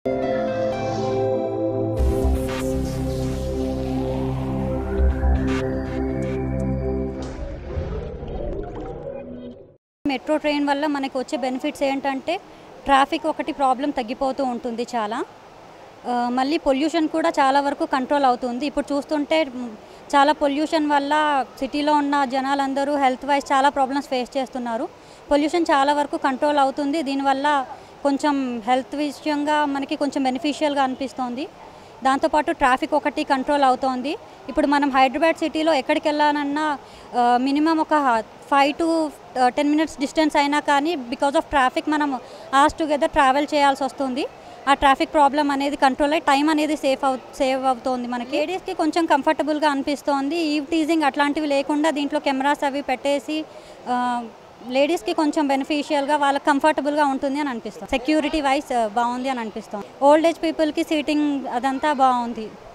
metro train వల్ల మనకి వచ్చే బెనిఫిట్స్ ఏంటంటే ట్రాఫిక్ ఒకటి ప్రాబ్లం తగ్గిపోతూ ఉంటుంది చాలా ఆ, మళ్ళీ పొల్యూషన్ కూడా చాలా వరకు కంట్రోల్ అవుతుంది ఇప్పుడు చూస్తుంటే మ్, చాలా పొల్యూషన్ వల్ల సిటీలో ఉన్న జనాలందరూ హెల్త్ వైజ్ చాలా ప్రాబ్లమ్స్ ఫేస్ చేస్తున్నారు పొల్యూషన్ చాలా వరకు కంట్రోల్ అవుతుంది దీనివల్ల కొంచెం హెల్త్ విషయంగా మనకి కొంచెం బెనిఫిషియల్గా అనిపిస్తోంది దాంతోపాటు ట్రాఫిక్ ఒకటి కంట్రోల్ అవుతోంది ఇప్పుడు మనం హైదరాబాద్ సిటీలో ఎక్కడికి వెళ్ళాలన్నా మినిమం ఒక five to ten minutes distance అయినా కానీ బికాజ్ ఆఫ్ ట్రాఫిక్ మనం ఆస్ టుగెదర్ ట్రావెల్ చేయాల్సి వస్తుంది ఆ ట్రాఫిక్ ప్రాబ్లం అనేది కంట్రోల్ అయ్యి టైం అనేది సేఫ్ అవు సేవ్ అవుతోంది మనకి లేడీస్కి కొంచెం కంఫర్టబుల్గా అనిపిస్తోంది ఈవ్ టీజింగ్ అట్లాంటివి లేకుండా దీంట్లో కెమెరాస్ అవి పెట్టేసి లేడీస్కి కొంచెం బెనిఫిషియల్గా వాళ్ళకి కంఫర్టబుల్గా ఉంటుంది అని అనిపిస్తుంది సెక్యూరిటీ వైజ్ బాగుంది అని అనిపిస్తుంది ఓల్డ్ ఏజ్ పీపుల్కి సీటింగ్ అదంతా బాగుంది